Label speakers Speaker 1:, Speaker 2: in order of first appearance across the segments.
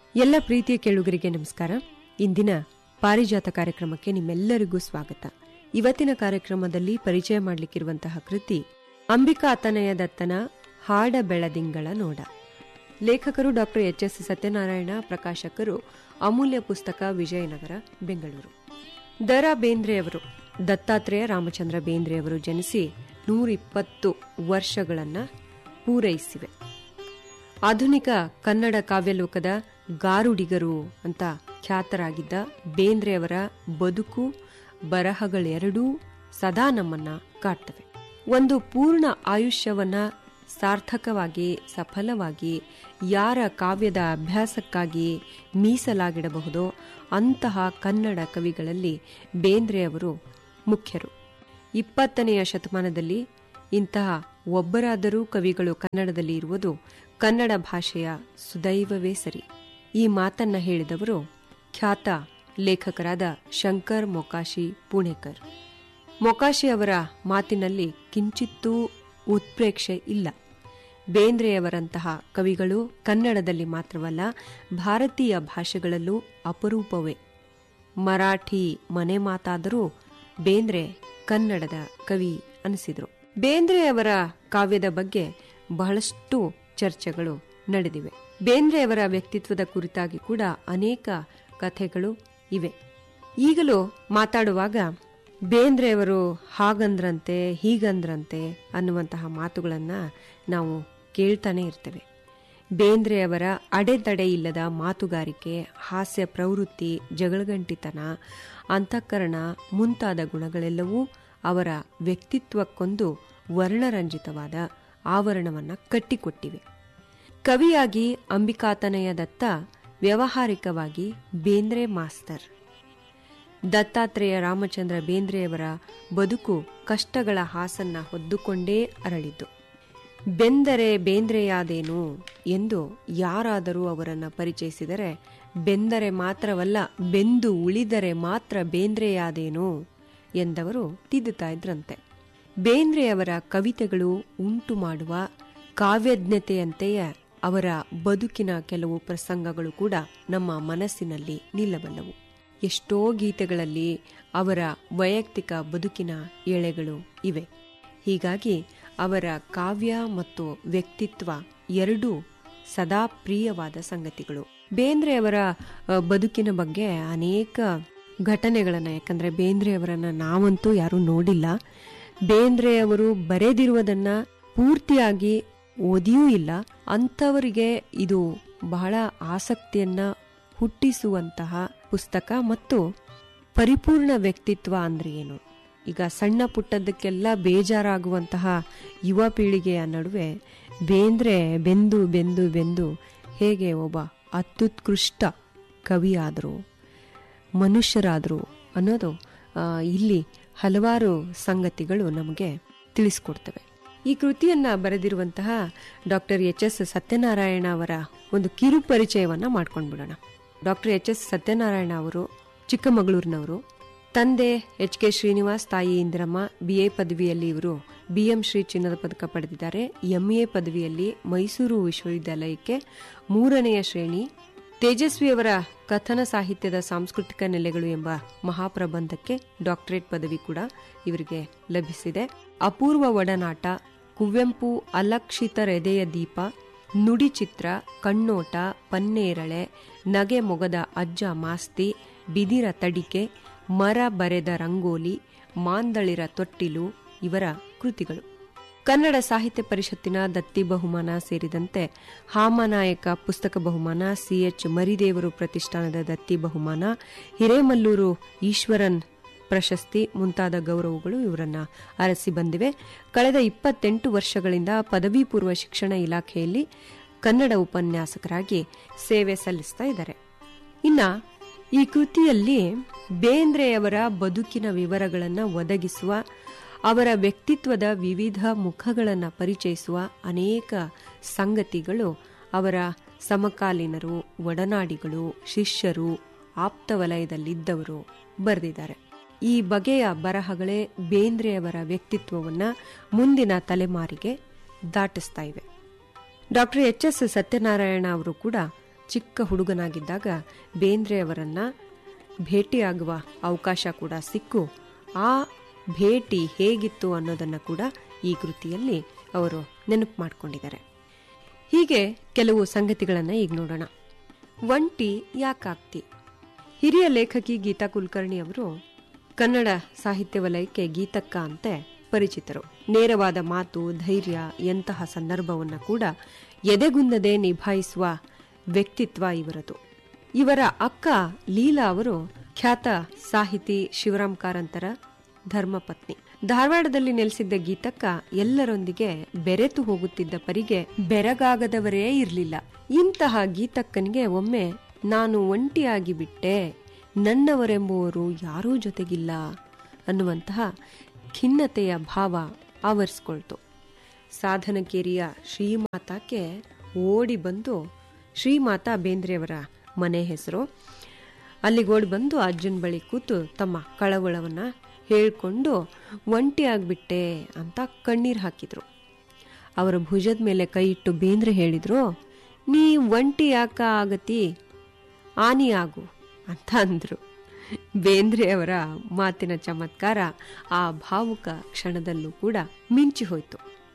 Speaker 1: ಎಲ್ಲ ಪ್ರೀತಿಯ ಕೇಳುಗರಿಗೆ ನಮಸ್ಕಾರ ಇಂದಿನ ಪಾರಿಜಾತ ಕಾರ್ಯಕ್ರಮಕ್ಕೆ ನಿಮ್ಮೆಲ್ಲರಿಗೂ ಸ್ವಾಗತ ಇವತ್ತಿನ ಕಾರ್ಯಕ್ರಮದಲ್ಲಿ ಪರಿಚಯ ಮಾಡಲಿಕ್ಕಿರುವಂತಹ ಕೃತಿ ಅಂಬಿಕಾ ಅತನಯ ದತ್ತನ ಹಾಡ ಬೆಳದಿಂಗಳ ನೋಡ ಲೇಖಕರು ಡಾಕ್ಟರ್ ಎಚ್ ಎಸ್ ಸತ್ಯನಾರಾಯಣ ಪ್ರಕಾಶಕರು ಅಮೂಲ್ಯ ಪುಸ್ತಕ ವಿಜಯನಗರ ಬೆಂಗಳೂರು ದರ ಬೇಂದ್ರೆಯವರು ದತ್ತಾತ್ರೇಯ ರಾಮಚಂದ್ರ ಬೇಂದ್ರೆಯವರು ಜನಿಸಿ ನೂರಿಪ್ಪತ್ತು ವರ್ಷಗಳನ್ನ ಪೂರೈಸಿವೆ ಆಧುನಿಕ ಕನ್ನಡ ಕಾವ್ಯಲೋಕದ ಗಾರುಡಿಗರು ಅಂತ ಖ್ಯಾತರಾಗಿದ್ದ ಬೇಂದ್ರೆಯವರ ಬದುಕು ಬರಹಗಳೆರಡೂ ಸದಾ ನಮ್ಮನ್ನ ಕಾಡ್ತವೆ ಒಂದು ಪೂರ್ಣ ಆಯುಷ್ಯವನ್ನ ಸಾರ್ಥಕವಾಗಿ ಸಫಲವಾಗಿ ಯಾರ ಕಾವ್ಯದ ಅಭ್ಯಾಸಕ್ಕಾಗಿ ಮೀಸಲಾಗಿಡಬಹುದೋ ಅಂತಹ ಕನ್ನಡ ಕವಿಗಳಲ್ಲಿ ಬೇಂದ್ರೆಯವರು ಮುಖ್ಯರು ಇಪ್ಪತ್ತನೆಯ ಶತಮಾನದಲ್ಲಿ ಇಂತಹ ಒಬ್ಬರಾದರೂ ಕವಿಗಳು ಕನ್ನಡದಲ್ಲಿ ಇರುವುದು ಕನ್ನಡ ಭಾಷೆಯ ಸುದೈವವೇ ಸರಿ ಈ ಮಾತನ್ನ ಹೇಳಿದವರು ಖ್ಯಾತ ಲೇಖಕರಾದ ಶಂಕರ್ ಮೊಕಾಶಿ ಪುಣೇಕರ್ ಮೊಕಾಶಿ ಅವರ ಮಾತಿನಲ್ಲಿ ಕಿಂಚಿತ್ತೂ ಉತ್ಪ್ರೇಕ್ಷೆ ಇಲ್ಲ ಬೇಂದ್ರೆಯವರಂತಹ ಕವಿಗಳು ಕನ್ನಡದಲ್ಲಿ ಮಾತ್ರವಲ್ಲ ಭಾರತೀಯ ಭಾಷೆಗಳಲ್ಲೂ ಅಪರೂಪವೇ ಮರಾಠಿ ಮನೆ ಮಾತಾದರೂ ಬೇಂದ್ರೆ ಕನ್ನಡದ ಕವಿ ಅನಿಸಿದರು ಬೇಂದ್ರೆಯವರ ಕಾವ್ಯದ ಬಗ್ಗೆ ಬಹಳಷ್ಟು ಚರ್ಚೆಗಳು ನಡೆದಿವೆ ಬೇಂದ್ರೆಯವರ ವ್ಯಕ್ತಿತ್ವದ ಕುರಿತಾಗಿ ಕೂಡ ಅನೇಕ ಕಥೆಗಳು ಇವೆ ಈಗಲೂ ಮಾತಾಡುವಾಗ ಬೇಂದ್ರೆಯವರು ಹಾಗಂದ್ರಂತೆ ಹೀಗಂದ್ರಂತೆ ಅನ್ನುವಂತಹ ಮಾತುಗಳನ್ನ ನಾವು ಕೇಳ್ತಾನೆ ಇರ್ತೇವೆ ಬೇಂದ್ರೆಯವರ ಅಡೆತಡೆ ಇಲ್ಲದ ಮಾತುಗಾರಿಕೆ ಹಾಸ್ಯ ಪ್ರವೃತ್ತಿ ಜಗಳಗಂಟಿತನ ಅಂತಃಕರಣ ಮುಂತಾದ ಗುಣಗಳೆಲ್ಲವೂ ಅವರ ವ್ಯಕ್ತಿತ್ವಕ್ಕೊಂದು ವರ್ಣರಂಜಿತವಾದ ಆವರಣವನ್ನ ಕಟ್ಟಿಕೊಟ್ಟಿವೆ ಕವಿಯಾಗಿ ಅಂಬಿಕಾತನಯ ದತ್ತ ವ್ಯಾವಹಾರಿಕವಾಗಿ ಬೇಂದ್ರೆ ಮಾಸ್ತರ್ ದತ್ತಾತ್ರೇಯ ರಾಮಚಂದ್ರ ಬೇಂದ್ರೆಯವರ ಬದುಕು ಕಷ್ಟಗಳ ಹಾಸನ್ನ ಹೊದ್ದುಕೊಂಡೇ ಅರಳಿದ್ದು ಬೆಂದರೆ ಬೇಂದ್ರೆಯಾದೇನು ಎಂದು ಯಾರಾದರೂ ಅವರನ್ನು ಪರಿಚಯಿಸಿದರೆ ಬೆಂದರೆ ಮಾತ್ರವಲ್ಲ ಬೆಂದು ಉಳಿದರೆ ಮಾತ್ರ ಬೇಂದ್ರೆಯಾದೇನು ಎಂದವರು ತಿದ್ದುತ್ತಾ ಇದ್ರಂತೆ ಬೇಂದ್ರೆಯವರ ಕವಿತೆಗಳು ಉಂಟು ಮಾಡುವ ಕಾವ್ಯಜ್ಞತೆಯಂತೆಯೇ ಅವರ ಬದುಕಿನ ಕೆಲವು ಪ್ರಸಂಗಗಳು ಕೂಡ ನಮ್ಮ ಮನಸ್ಸಿನಲ್ಲಿ ನಿಲ್ಲಬಲ್ಲವು ಎಷ್ಟೋ ಗೀತೆಗಳಲ್ಲಿ ಅವರ ವೈಯಕ್ತಿಕ ಬದುಕಿನ ಎಳೆಗಳು ಇವೆ ಹೀಗಾಗಿ ಅವರ ಕಾವ್ಯ ಮತ್ತು ವ್ಯಕ್ತಿತ್ವ ಎರಡೂ ಸದಾ ಪ್ರಿಯವಾದ ಸಂಗತಿಗಳು ಬೇಂದ್ರೆಯವರ ಬದುಕಿನ ಬಗ್ಗೆ ಅನೇಕ ಘಟನೆಗಳನ್ನ ಯಾಕಂದ್ರೆ ಬೇಂದ್ರೆಯವರನ್ನ ನಾವಂತೂ ಯಾರೂ ನೋಡಿಲ್ಲ ಬೇಂದ್ರೆಯವರು ಬರೆದಿರುವುದನ್ನ ಪೂರ್ತಿಯಾಗಿ ಓದಿಯೂ ಇಲ್ಲ ಅಂಥವರಿಗೆ ಇದು ಬಹಳ ಆಸಕ್ತಿಯನ್ನ ಹುಟ್ಟಿಸುವಂತಹ ಪುಸ್ತಕ ಮತ್ತು ಪರಿಪೂರ್ಣ ವ್ಯಕ್ತಿತ್ವ ಅಂದ್ರೆ ಏನು ಈಗ ಸಣ್ಣ ಪುಟ್ಟದಕ್ಕೆಲ್ಲ ಬೇಜಾರಾಗುವಂತಹ ಯುವ ಪೀಳಿಗೆಯ ನಡುವೆ ಬೇಂದ್ರೆ ಬೆಂದು ಬೆಂದು ಬೆಂದು ಹೇಗೆ ಒಬ್ಬ ಅತ್ಯುತ್ಕೃಷ್ಟ ಕವಿಯಾದರು ಮನುಷ್ಯರಾದರು ಅನ್ನೋದು ಇಲ್ಲಿ ಹಲವಾರು ಸಂಗತಿಗಳು ನಮಗೆ ತಿಳಿಸ್ಕೊಡ್ತವೆ ಈ ಕೃತಿಯನ್ನ ಬರೆದಿರುವಂತಹ ಡಾಕ್ಟರ್ ಎಚ್ ಎಸ್ ಸತ್ಯನಾರಾಯಣ ಅವರ ಒಂದು ಕಿರು ಪರಿಚಯವನ್ನ ಮಾಡ್ಕೊಂಡ್ಬಿಡೋಣ ಡಾಕ್ಟರ್ ಎಚ್ ಎಸ್ ಸತ್ಯನಾರಾಯಣ ಅವರು ಚಿಕ್ಕಮಗಳೂರಿನವರು ತಂದೆ ಎಚ್ ಕೆ ಶ್ರೀನಿವಾಸ್ ತಾಯಿ ಇಂದಿರಮ್ಮ ಬಿಎ ಪದವಿಯಲ್ಲಿ ಇವರು ಬಿಎಂ ಶ್ರೀ ಚಿನ್ನದ ಪದಕ ಪಡೆದಿದ್ದಾರೆ ಎಂಎ ಪದವಿಯಲ್ಲಿ ಮೈಸೂರು ವಿಶ್ವವಿದ್ಯಾಲಯಕ್ಕೆ ಮೂರನೆಯ ಶ್ರೇಣಿ ತೇಜಸ್ವಿಯವರ ಕಥನ ಸಾಹಿತ್ಯದ ಸಾಂಸ್ಕೃತಿಕ ನೆಲೆಗಳು ಎಂಬ ಮಹಾಪ್ರಬಂಧಕ್ಕೆ ಡಾಕ್ಟರೇಟ್ ಪದವಿ ಕೂಡ ಇವರಿಗೆ ಲಭಿಸಿದೆ ಅಪೂರ್ವ ಒಡನಾಟ ಕುವೆಂಪು ಅಲಕ್ಷಿತರೆದೆಯ ದೀಪ ನುಡಿಚಿತ್ರ ಕಣ್ಣೋಟ ಪನ್ನೇರಳೆ ನಗೆ ಮೊಗದ ಅಜ್ಜ ಮಾಸ್ತಿ ಬಿದಿರ ತಡಿಕೆ ಮರ ಬರೆದ ರಂಗೋಲಿ ಮಾಂದಳಿರ ತೊಟ್ಟಿಲು ಇವರ ಕೃತಿಗಳು ಕನ್ನಡ ಸಾಹಿತ್ಯ ಪರಿಷತ್ತಿನ ದತ್ತಿ ಬಹುಮಾನ ಸೇರಿದಂತೆ ಹಾಮನಾಯಕ ಪುಸ್ತಕ ಬಹುಮಾನ ಸಿಎಚ್ ಮರಿದೇವರು ಪ್ರತಿಷ್ಠಾನದ ದತ್ತಿ ಬಹುಮಾನ ಹಿರೇಮಲ್ಲೂರು ಈಶ್ವರನ್ ಪ್ರಶಸ್ತಿ ಮುಂತಾದ ಗೌರವಗಳು ಇವರನ್ನ ಅರಸಿ ಬಂದಿವೆ ಕಳೆದ ಇಪ್ಪತ್ತೆಂಟು ವರ್ಷಗಳಿಂದ ಪದವಿ ಪೂರ್ವ ಶಿಕ್ಷಣ ಇಲಾಖೆಯಲ್ಲಿ ಕನ್ನಡ ಉಪನ್ಯಾಸಕರಾಗಿ ಸೇವೆ ಸಲ್ಲಿಸ್ತಾ ಇದ್ದಾರೆ ಇನ್ನ ಈ ಕೃತಿಯಲ್ಲಿ ಬೇಂದ್ರೆಯವರ ಬದುಕಿನ ವಿವರಗಳನ್ನು ಒದಗಿಸುವ ಅವರ ವ್ಯಕ್ತಿತ್ವದ ವಿವಿಧ ಮುಖಗಳನ್ನು ಪರಿಚಯಿಸುವ ಅನೇಕ ಸಂಗತಿಗಳು ಅವರ ಸಮಕಾಲೀನರು ಒಡನಾಡಿಗಳು ಶಿಷ್ಯರು ಆಪ್ತ ವಲಯದಲ್ಲಿದ್ದವರು ಬರೆದಿದ್ದಾರೆ ಈ ಬಗೆಯ ಬರಹಗಳೇ ಬೇಂದ್ರೆಯವರ ವ್ಯಕ್ತಿತ್ವವನ್ನ ಮುಂದಿನ ತಲೆಮಾರಿಗೆ ದಾಟಿಸ್ತಾ ಇವೆ ಡಾಕ್ಟರ್ ಎಚ್ ಎಸ್ ಸತ್ಯನಾರಾಯಣ ಅವರು ಕೂಡ ಚಿಕ್ಕ ಹುಡುಗನಾಗಿದ್ದಾಗ ಬೇಂದ್ರೆಯವರನ್ನ ಭೇಟಿಯಾಗುವ ಅವಕಾಶ ಕೂಡ ಸಿಕ್ಕು ಆ ಭೇಟಿ ಹೇಗಿತ್ತು ಅನ್ನೋದನ್ನು ಕೂಡ ಈ ಕೃತಿಯಲ್ಲಿ ಅವರು ನೆನಪು ಮಾಡಿಕೊಂಡಿದ್ದಾರೆ ಹೀಗೆ ಕೆಲವು ಸಂಗತಿಗಳನ್ನು ಈಗ ನೋಡೋಣ ಒಂಟಿ ಯಾಕಾಗ್ತಿ ಹಿರಿಯ ಲೇಖಕಿ ಗೀತಾ ಕುಲಕರ್ಣಿ ಅವರು ಕನ್ನಡ ಸಾಹಿತ್ಯ ವಲಯಕ್ಕೆ ಗೀತಕ್ಕ ಅಂತೆ ಪರಿಚಿತರು ನೇರವಾದ ಮಾತು ಧೈರ್ಯ ಎಂತಹ ಸಂದರ್ಭವನ್ನು ಕೂಡ ಎದೆಗುಂದದೆ ನಿಭಾಯಿಸುವ ವ್ಯಕ್ತಿತ್ವ ಇವರದು ಇವರ ಅಕ್ಕ ಲೀಲಾ ಅವರು ಖ್ಯಾತ ಸಾಹಿತಿ ಶಿವರಾಮ್ ಕಾರಂತರ ಧರ್ಮಪತ್ನಿ ಧಾರವಾಡದಲ್ಲಿ ನೆಲೆಸಿದ್ದ ಗೀತಕ್ಕ ಎಲ್ಲರೊಂದಿಗೆ ಬೆರೆತು ಹೋಗುತ್ತಿದ್ದ ಪರಿಗೆ ಬೆರಗಾಗದವರೇ ಇರಲಿಲ್ಲ ಇಂತಹ ಗೀತಕ್ಕನಿಗೆ ಒಮ್ಮೆ ನಾನು ಒಂಟಿಯಾಗಿ ಬಿಟ್ಟೆ ನನ್ನವರೆಂಬುವರು ಯಾರೂ ಜೊತೆಗಿಲ್ಲ ಅನ್ನುವಂತಹ ಖಿನ್ನತೆಯ ಭಾವ ಆವರಿಸ್ಕೊಳ್ತು ಸಾಧನಕೇರಿಯ ಶ್ರೀಮಾತಾಕ್ಕೆ ಓಡಿ ಬಂದು ಶ್ರೀಮಾತಾ ಬೇಂದ್ರೆಯವರ ಮನೆ ಹೆಸರು ಅಲ್ಲಿಗೆ ಓಡಿ ಬಂದು ಅಜ್ಜನ ಬಳಿ ಕೂತು ತಮ್ಮ ಕಳವಳವನ್ನ ಹೇಳ್ಕೊಂಡು ಒಂಟಿಯಾಗ್ಬಿಟ್ಟೆ ಅಂತ ಕಣ್ಣೀರು ಹಾಕಿದ್ರು ಅವರ ಭುಜದ ಮೇಲೆ ಕೈ ಇಟ್ಟು ಬೇಂದ್ರೆ ಹೇಳಿದ್ರು ನೀ ಒಂಟಿ ಯಾಕ ಆಗತಿ ಆನಿ ಆಗು ಅಂತ ಅಂದ್ರು ಬೇಂದ್ರೆ ಅವರ ಮಾತಿನ ಚಮತ್ಕಾರ ಆ ಭಾವುಕ ಕ್ಷಣದಲ್ಲೂ ಕೂಡ ಮಿಂಚಿ ಹೋಯ್ತು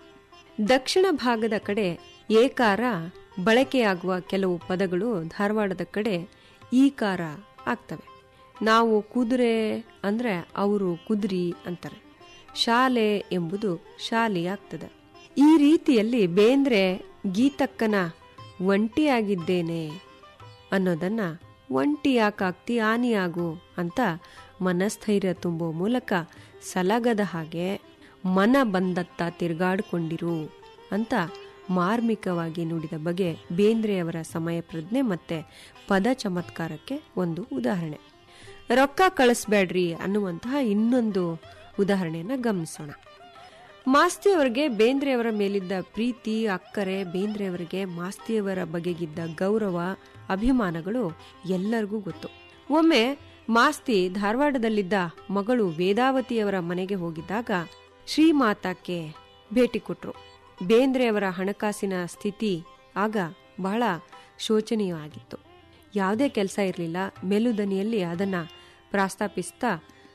Speaker 1: ದಕ್ಷಿಣ ಭಾಗದ ಕಡೆ ಏಕಾರ ಬಳಕೆಯಾಗುವ ಕೆಲವು ಪದಗಳು ಧಾರವಾಡದ ಕಡೆ ಈಕಾರ ಆಗ್ತವೆ ನಾವು ಕುದುರೆ ಅಂದ್ರೆ ಅವರು ಕುದುರಿ ಅಂತಾರೆ ಶಾಲೆ ಎಂಬುದು ಶಾಲೆ ಆಗ್ತದೆ ಈ ರೀತಿಯಲ್ಲಿ ಬೇಂದ್ರೆ ಗೀತಕ್ಕನ ಒಂಟಿಯಾಗಿದ್ದೇನೆ ಅನ್ನೋದನ್ನ ಒಂಟಿ ಯಾಕಾಗ್ತಿ ಆನಿಯಾಗು ಅಂತ ಮನಸ್ಥೈರ್ಯ ತುಂಬೋ ಮೂಲಕ ಸಲಗದ ಹಾಗೆ ಮನ ಬಂದತ್ತ ತಿರುಗಾಡಿಕೊಂಡಿರು ಅಂತ ಮಾರ್ಮಿಕವಾಗಿ ನುಡಿದ ಬಗೆ ಬೇಂದ್ರೆಯವರ ಸಮಯ ಪ್ರಜ್ಞೆ ಮತ್ತೆ ಪದ ಚಮತ್ಕಾರಕ್ಕೆ ಒಂದು ಉದಾಹರಣೆ ರೊಕ್ಕ ಕಳಿಸ್ಬೇಡ್ರಿ ಅನ್ನುವಂತಹ ಇನ್ನೊಂದು ಉದಾಹರಣೆಯನ್ನ ಗಮನಿಸೋಣ ಮಾಸ್ತಿಯವರಿಗೆ ಬೇಂದ್ರೆಯವರ ಮೇಲಿದ್ದ ಪ್ರೀತಿ ಅಕ್ಕರೆ ಬೇಂದ್ರೆಯವರಿಗೆ ಮಾಸ್ತಿಯವರ ಬಗೆಗಿದ್ದ ಗೌರವ ಅಭಿಮಾನಗಳು ಎಲ್ಲರಿಗೂ ಗೊತ್ತು ಒಮ್ಮೆ ಮಾಸ್ತಿ ಧಾರವಾಡದಲ್ಲಿದ್ದ ಮಗಳು ವೇದಾವತಿಯವರ ಮನೆಗೆ ಹೋಗಿದ್ದಾಗ ಶ್ರೀಮಾತಾಕ್ಕೆ ಭೇಟಿ ಕೊಟ್ರು ಬೇಂದ್ರೆಯವರ ಹಣಕಾಸಿನ ಸ್ಥಿತಿ ಆಗ ಬಹಳ ಶೋಚನೀಯವಾಗಿತ್ತು ಯಾವುದೇ ಕೆಲಸ ಇರಲಿಲ್ಲ ಮೆಲುದನಿಯಲ್ಲಿ ಅದನ್ನ ಪ್ರಾಸ್ತಾಪಿಸ್ತಾ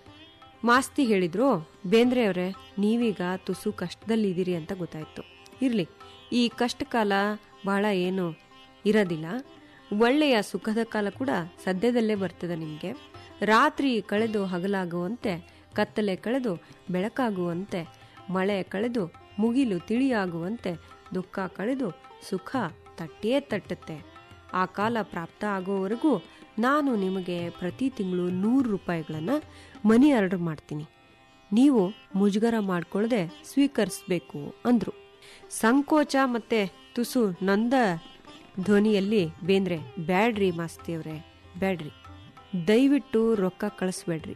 Speaker 1: ಮಾಸ್ತಿ ಹೇಳಿದ್ರು ಬೇಂದ್ರೆಯವರೇ ನೀವೀಗ ತುಸು ಕಷ್ಟದಲ್ಲಿದ್ದೀರಿ ಅಂತ ಗೊತ್ತಾಯ್ತು ಇರ್ಲಿ ಈ ಕಷ್ಟ ಕಾಲ ಬಹಳ ಏನು ಇರೋದಿಲ್ಲ ಒಳ್ಳೆಯ ಸುಖದ ಕಾಲ ಕೂಡ ಸದ್ಯದಲ್ಲೇ ಬರ್ತದೆ ನಿಮಗೆ ರಾತ್ರಿ ಕಳೆದು ಹಗಲಾಗುವಂತೆ ಕತ್ತಲೆ ಕಳೆದು ಬೆಳಕಾಗುವಂತೆ ಮಳೆ ಕಳೆದು ಮುಗಿಲು ತಿಳಿಯಾಗುವಂತೆ ದುಃಖ ಕಳೆದು ಸುಖ ತಟ್ಟಿಯೇ ತಟ್ಟುತ್ತೆ ಆ ಕಾಲ ಪ್ರಾಪ್ತ ಆಗೋವರೆಗೂ ನಾನು ನಿಮಗೆ ಪ್ರತಿ ತಿಂಗಳು ನೂರು ರೂಪಾಯಿಗಳನ್ನು ಮನಿ ಆರ್ಡರ್ ಮಾಡ್ತೀನಿ ನೀವು ಮುಜುಗರ ಮಾಡ್ಕೊಳ್ಳದೆ ಸ್ವೀಕರಿಸಬೇಕು ಅಂದ್ರು ಸಂಕೋಚ ಮತ್ತೆ ತುಸು ನಂದ ಧ್ವನಿಯಲ್ಲಿ ಬೇಂದ್ರೆ ಬ್ಯಾಡ್ರಿ ಮಾಸ್ತಿಯವ್ರೆ ಬ್ಯಾಡ್ರಿ ದಯವಿಟ್ಟು ರೊಕ್ಕ ಕಳಿಸ್ಬೇಡ್ರಿ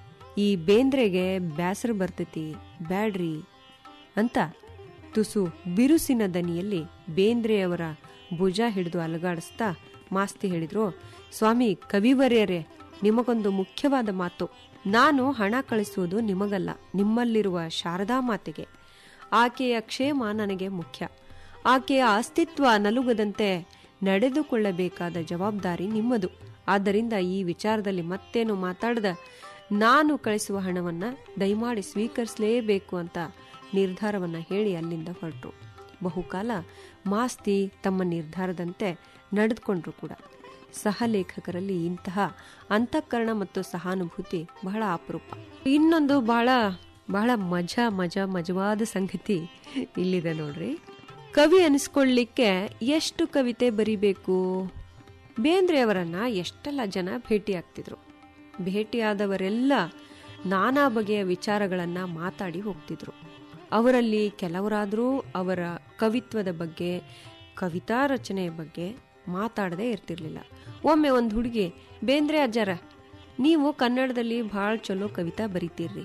Speaker 1: ಈ ಬೇಂದ್ರೆಗೆ ಬ್ಯಾಸರ ಬರ್ತೈತಿ ಬ್ಯಾಡ್ರಿ ಅಂತ ತುಸು ಬಿರುಸಿನ ದನಿಯಲ್ಲಿ ಬೇಂದ್ರೆಯವರ ಭುಜ ಹಿಡಿದು ಅಲಗಾಡಿಸ್ತಾ ಮಾಸ್ತಿ ಹೇಳಿದ್ರು ಸ್ವಾಮಿ ಕವಿವರ್ಯರೇ ನಿಮಗೊಂದು ಮುಖ್ಯವಾದ ಮಾತು ನಾನು ಹಣ ಕಳಿಸುವುದು ನಿಮಗಲ್ಲ ನಿಮ್ಮಲ್ಲಿರುವ ಶಾರದಾ ಮಾತೆಗೆ ಆಕೆಯ ಕ್ಷೇಮ ನನಗೆ ಮುಖ್ಯ ಆಕೆಯ ಅಸ್ತಿತ್ವ ನಲುಗದಂತೆ ನಡೆದುಕೊಳ್ಳಬೇಕಾದ ಜವಾಬ್ದಾರಿ ನಿಮ್ಮದು ಆದ್ದರಿಂದ ಈ ವಿಚಾರದಲ್ಲಿ ಮತ್ತೇನು ಮಾತಾಡದ ನಾನು ಕಳಿಸುವ ಹಣವನ್ನ ದಯಮಾಡಿ ಸ್ವೀಕರಿಸಲೇಬೇಕು ಅಂತ ನಿರ್ಧಾರವನ್ನ ಹೇಳಿ ಅಲ್ಲಿಂದ ಹೊರಟರು ಬಹುಕಾಲ ಮಾಸ್ತಿ ತಮ್ಮ ನಿರ್ಧಾರದಂತೆ ನಡೆದುಕೊಂಡ್ರು ಕೂಡ ಸಹಲೇಖಕರಲ್ಲಿ ಇಂತಹ ಅಂತಃಕರಣ ಮತ್ತು ಸಹಾನುಭೂತಿ ಬಹಳ ಅಪರೂಪ ಇನ್ನೊಂದು ಬಹಳ ಬಹಳ ಮಜಾ ಮಜಾ ಮಜವಾದ ಸಂಗತಿ ಇಲ್ಲಿದೆ ನೋಡ್ರಿ ಕವಿ ಅನಿಸ್ಕೊಳ್ಳಿಕ್ಕೆ ಎಷ್ಟು ಕವಿತೆ ಬರಿಬೇಕು ಬೇಂದ್ರೆಯವರನ್ನ ಎಷ್ಟೆಲ್ಲ ಜನ ಭೇಟಿಯಾಗ್ತಿದ್ರು ಭೇಟಿಯಾದವರೆಲ್ಲ ನಾನಾ ಬಗೆಯ ವಿಚಾರಗಳನ್ನ ಮಾತಾಡಿ ಹೋಗ್ತಿದ್ರು ಅವರಲ್ಲಿ ಕೆಲವರಾದರೂ ಅವರ ಕವಿತ್ವದ ಬಗ್ಗೆ ಕವಿತಾ ರಚನೆಯ ಬಗ್ಗೆ ಮಾತಾಡದೇ ಇರ್ತಿರ್ಲಿಲ್ಲ ಒಮ್ಮೆ ಒಂದು ಹುಡುಗಿ ಬೇಂದ್ರೆ ಅಜ್ಜಾರ ನೀವು ಕನ್ನಡದಲ್ಲಿ ಭಾಳ ಚಲೋ ಕವಿತಾ ಬರಿತೀರ್ರಿ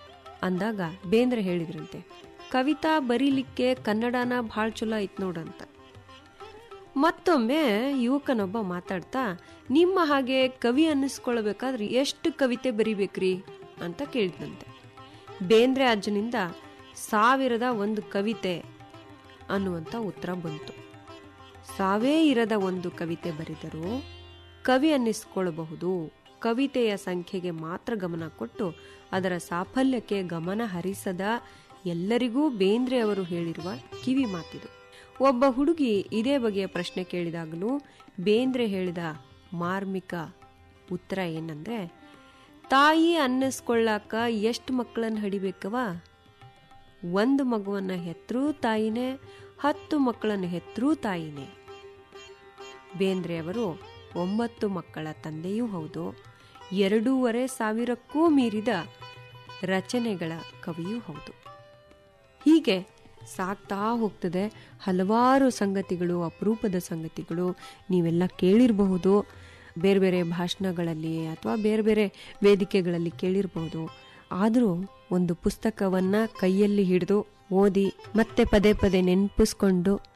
Speaker 1: ಅಂದಾಗ ಬೇಂದ್ರೆ ಹೇಳಿದ್ರಂತೆ ಕವಿತಾ ಬರೀಲಿಕ್ಕೆ ಕನ್ನಡನ ಭಾಳ ಚಲೋ ಐತ್ ನೋಡಂತ ಮತ್ತೊಮ್ಮೆ ಯುವಕನೊಬ್ಬ ಮಾತಾಡ್ತಾ ನಿಮ್ಮ ಹಾಗೆ ಕವಿ ಅನ್ನಿಸ್ಕೊಳ್ಬೇಕಾದ್ರೆ ಎಷ್ಟು ಕವಿತೆ ಬರಿಬೇಕ್ರಿ ಅಂತ ಕೇಳಿದಂತೆ ಬೇಂದ್ರೆ ಅಜ್ಜನಿಂದ ಸಾವಿರದ ಒಂದು ಕವಿತೆ ಅನ್ನುವಂಥ ಉತ್ತರ ಬಂತು ಸಾವೇ ಇರದ ಒಂದು ಕವಿತೆ ಬರೆದರೂ ಕವಿ ಅನ್ನಿಸ್ಕೊಳ್ಬಹುದು ಕವಿತೆಯ ಸಂಖ್ಯೆಗೆ ಮಾತ್ರ ಗಮನ ಕೊಟ್ಟು ಅದರ ಸಾಫಲ್ಯಕ್ಕೆ ಗಮನ ಹರಿಸದ ಎಲ್ಲರಿಗೂ ಬೇಂದ್ರೆ ಅವರು ಹೇಳಿರುವ ಕಿವಿ ಮಾತಿದು ಒಬ್ಬ ಹುಡುಗಿ ಇದೇ ಬಗೆಯ ಪ್ರಶ್ನೆ ಕೇಳಿದಾಗಲೂ ಬೇಂದ್ರೆ ಹೇಳಿದ ಮಾರ್ಮಿಕ ಉತ್ತರ ಏನಂದ್ರೆ ತಾಯಿ ಅನ್ನಿಸ್ಕೊಳ್ಳಾಕ ಎಷ್ಟು ಮಕ್ಕಳನ್ನ ಹಡಿಬೇಕವ ಒಂದು ಮಗುವನ್ನ ಹೆತ್ರೂ ತಾಯಿನೇ ಹತ್ತು ಮಕ್ಕಳನ್ನು ಹೆತ್ರೂ ತಾಯಿನೇ ಬೇಂದ್ರೆ ಅವರು ಒಂಬತ್ತು ಮಕ್ಕಳ ತಂದೆಯೂ ಹೌದು ಎರಡೂವರೆ ಸಾವಿರಕ್ಕೂ ಮೀರಿದ ರಚನೆಗಳ ಕವಿಯೂ ಹೌದು ಹೀಗೆ ಸಾಕ್ತಾ ಹೋಗ್ತದೆ ಹಲವಾರು ಸಂಗತಿಗಳು ಅಪರೂಪದ ಸಂಗತಿಗಳು ನೀವೆಲ್ಲ ಕೇಳಿರಬಹುದು ಬೇರೆ ಬೇರೆ ಭಾಷಣಗಳಲ್ಲಿ ಅಥವಾ ಬೇರೆ ಬೇರೆ ವೇದಿಕೆಗಳಲ್ಲಿ ಕೇಳಿರಬಹುದು ಆದರೂ ಒಂದು ಪುಸ್ತಕವನ್ನ ಕೈಯಲ್ಲಿ ಹಿಡಿದು ಓದಿ ಮತ್ತೆ ಪದೇ ಪದೇ ನೆನಪಿಸ್ಕೊಂಡು